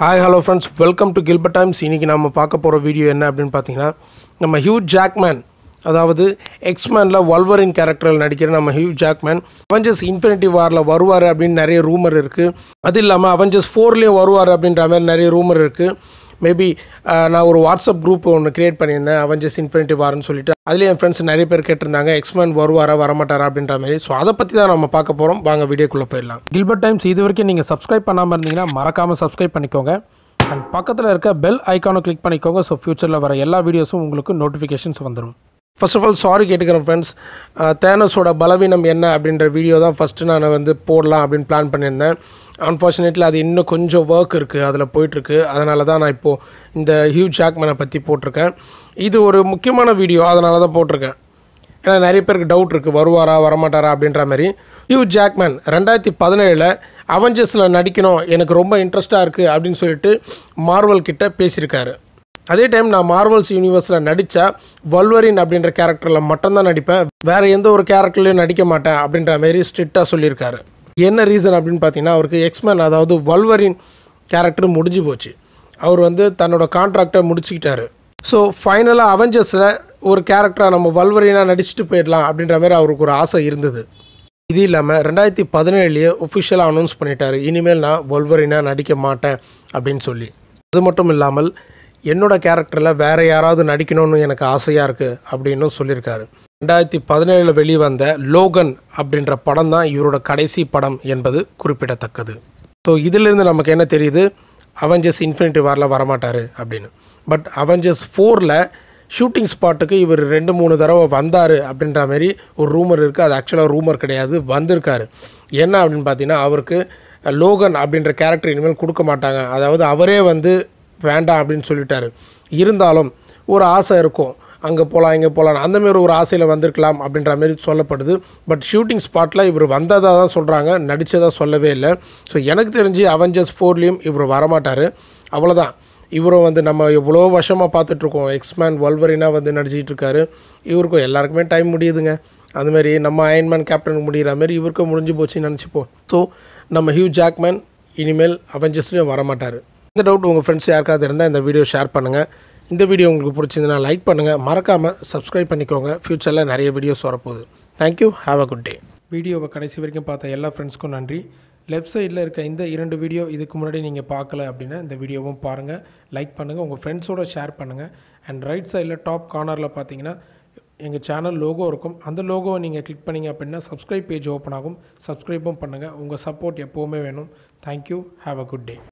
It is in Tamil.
hi hello friends welcome to Gilbert times இன்றைக்கி நம்ம பார்க்க போகிற வீடியோ என்ன அப்படின்னு பார்த்தீங்கன்னா நம்ம ஹியூ ஜாக்மேன் அதாவது எக்ஸ்மேனில் வல்வரின் கேரக்டரில் நடிக்கிற நம்ம ஹியூ ஜாக்மேன் அவெஞ்சர்ஸ் இன்ஃபினிட்டி வாரில் வருவார் அப்படின்னு நிறைய ரூமர் இருக்குது அது இல்லாமல் அவெஞ்சர்ஸ் ஃபோர்லேயும் வருவார் அப்படின்ற மாதிரி நிறைய ரூமர் இருக்குது மேபி நான் ஒரு வாட்ஸ்அப் குரூப் ஒன்று கிரியேட் பண்ணியிருந்தேன் அவெஞ்சர்ஸ் இன்ஃபினிட்டி வார்னு சொல்லிட்டு அதுலேயே என் ஃப்ரெண்ட்ஸ் நிறைய பேர் கேட்டிருந்தாங்க எக்ஸ்மேன் வருவாரா வரமாட்டாரா அப்படின்ற மாதிரி ஸோ அதை பற்றி தான் நம்ம பார்க்க போகிறோம் வாங்க வீடியோக்குள்ளே போயிடலாம் கில்பர்ட் டைம்ஸ் இது வரைக்கும் நீங்கள் சப்ஸ்கிரைப் பண்ணாமல் இருந்தீங்கன்னா மறக்காமல் சப்ஸ்கிரைப் பண்ணிக்கோங்க அண்ட் பக்கத்தில் இருக்க பெல் ஐக்கானை கிளிக் பண்ணிக்கோங்க ஸோ ஃப்யூச்சரில் வர எல்லா வீடியோஸும் உங்களுக்கு நோட்டிஃபிகேஷன்ஸ் வந்துடும் ஃபர்ஸ்ட் ஆஃப் ஆல் சாரி கேட்டுக்கிறேன் ஃப்ரெண்ட்ஸ் தேனஸோட பலவீனம் என்ன அப்படின்ற வீடியோ தான் ஃபஸ்ட்டு நான் வந்து போடலாம் அப்படின்னு பிளான் பண்ணியிருந்தேன் அன்ஃபார்ச்சுனேட்லி அது இன்னும் கொஞ்சம் ஒர்க் இருக்குது அதில் போயிட்டுருக்கு அதனால தான் நான் இப்போது இந்த ஹியூ ஜாக்மேனை பற்றி போட்டிருக்கேன் இது ஒரு முக்கியமான வீடியோ அதனால தான் போட்டிருக்கேன் ஏன்னா நிறைய பேருக்கு டவுட் இருக்குது வருவாரா வரமாட்டாரா அப்படின்ற மாதிரி ஹியூ ஜாக்மேன் ரெண்டாயிரத்தி பதினேழில் அவெஞ்சர்ஸில் நடிக்கணும் எனக்கு ரொம்ப இன்ட்ரெஸ்ட்டாக இருக்குது அப்படின்னு சொல்லிட்டு மார்வல் கிட்ட பேசியிருக்காரு அதே டைம் நான் மார்வல்ஸ் யூனிவர்ஸில் நடித்தா வல்வரின் அப்படின்ற கேரக்டரில் மட்டும்தான் நடிப்பேன் வேறு எந்த ஒரு கேரக்டர்லையும் நடிக்க மாட்டேன் அப்படின்ற மாதிரி ஸ்ட்ரிக்டாக சொல்லியிருக்காரு என்ன ரீசன் அப்படின்னு பார்த்தீங்கன்னா அவருக்கு எக்ஸ்மேன் அதாவது வல்வரின் கேரக்டர் முடிஞ்சு போச்சு அவர் வந்து தன்னோட கான்ட்ராக்டை முடிச்சுக்கிட்டாரு ஸோ ஃபைனலாக அவெஞ்சர்ஸில் ஒரு கேரக்டராக நம்ம வல்வரினாக நடிச்சுட்டு போயிடலாம் அப்படின்ற மாதிரி அவருக்கு ஒரு ஆசை இருந்தது இது இல்லாமல் ரெண்டாயிரத்தி பதினேழுலேயே ஒஃபிஷியலாக அனௌன்ஸ் பண்ணிட்டாரு இனிமேல் நான் வல்வரினாக நடிக்க மாட்டேன் அப்படின்னு சொல்லி அது மட்டும் இல்லாமல் என்னோட கேரக்டரில் வேறு யாராவது நடிக்கணும்னு எனக்கு ஆசையாக இருக்குது அப்படின்னும் சொல்லியிருக்காரு ரெண்டாயிரத்தி பதினேழில் வெளிவந்த லோகன் அப்படின்ற படம் தான் இவரோட கடைசி படம் என்பது குறிப்பிடத்தக்கது ஸோ இதிலிருந்து நமக்கு என்ன தெரியுது அவெஞ்சர்ஸ் இன்ஃபினிட்டி வாரில் வரமாட்டார் அப்படின்னு பட் அவெஞ்சர்ஸ் ஃபோரில் ஷூட்டிங் ஸ்பாட்டுக்கு இவர் ரெண்டு மூணு தடவை வந்தார் அப்படின்ற மாதிரி ஒரு ரூமர் இருக்குது அது ஆக்சுவலாக ரூமர் கிடையாது வந்திருக்காரு என்ன அப்படின்னு பார்த்தீங்கன்னா அவருக்கு லோகன் அப்படின்ற கேரக்டர் இனிமேல் கொடுக்க மாட்டாங்க அதாவது அவரே வந்து வேண்டாம் அப்படின்னு சொல்லிட்டாரு இருந்தாலும் ஒரு ஆசை இருக்கும் அங்கே போகலாம் இங்கே போகலாம் அந்தமாரி ஒரு ஆசையில் வந்திருக்கலாம் அப்படின்ற மாதிரி சொல்லப்படுது பட் ஷூட்டிங் ஸ்பாட்டில் இவர் வந்ததாக தான் சொல்கிறாங்க நடித்ததாக சொல்லவே இல்லை ஸோ எனக்கு தெரிஞ்சு அவெஞ்சர்ஸ் ஃபோர்லேயும் இவர் வரமாட்டார் அவ்வளோதான் இவரும் வந்து நம்ம எவ்வளோ வருஷமாக பார்த்துட்ருக்கோம் எக்ஸ்மேன் வல்வரினாக வந்து நடிச்சிட்டு இருக்காரு இவருக்கும் எல்லாருக்குமே டைம் முடியுதுங்க அதுமாரி நம்ம அயன்மேன் கேப்டனுக்கு முடிகிற மாதிரி இவருக்கும் முடிஞ்சு போச்சுன்னு நினச்சிப்போம் ஸோ நம்ம ஹியூ ஜாக்மேன் இனிமேல் அவெஞ்சர்ஸ்லேயும் வரமாட்டார் இந்த டவுட் உங்கள் ஃப்ரெண்ட்ஸ் யாருக்காவது இருந்தால் இந்த வீடியோ ஷேர் பண்ணுங்கள் இந்த வீடியோ உங்களுக்கு பிடிச்சிருந்தனா லைக் பண்ணுங்கள் மறக்காமல் சப்ஸ்கிரைப் பண்ணிக்கோங்க ஃப்யூச்சரில் நிறைய வீடியோஸ் வரப்போகுது thank you have a good day வீடியோவை கடைசி வரைக்கும் பார்த்த எல்லா ஃப்ரெண்ட்ஸ்க்கும் நன்றி லெஃப்ட் சைடில் இருக்க இந்த இரண்டு வீடியோ இதுக்கு முன்னாடி நீங்கள் பார்க்கல அப்படின்னா இந்த வீடியோவும் பாருங்கள் லைக் பண்ணுங்கள் உங்கள் ஃப்ரெண்ட்ஸோட ஷேர் பண்ணுங்கள் அண்ட் ரைட் சைடில் டாப் கார்னரில் பார்த்தீங்கன்னா எங்கள் சேனல் லோகோ இருக்கும் அந்த லோகோவை நீங்கள் கிளிக் பண்ணிங்க அப்படின்னா சப்ஸ்கிரைப் பேஜ் ஓப்பன் ஆகும் சப்ஸ்கிரைப்பும் பண்ணுங்கள் உங்கள் சப்போர்ட் எப்போவுமே வேணும் thank you have a good day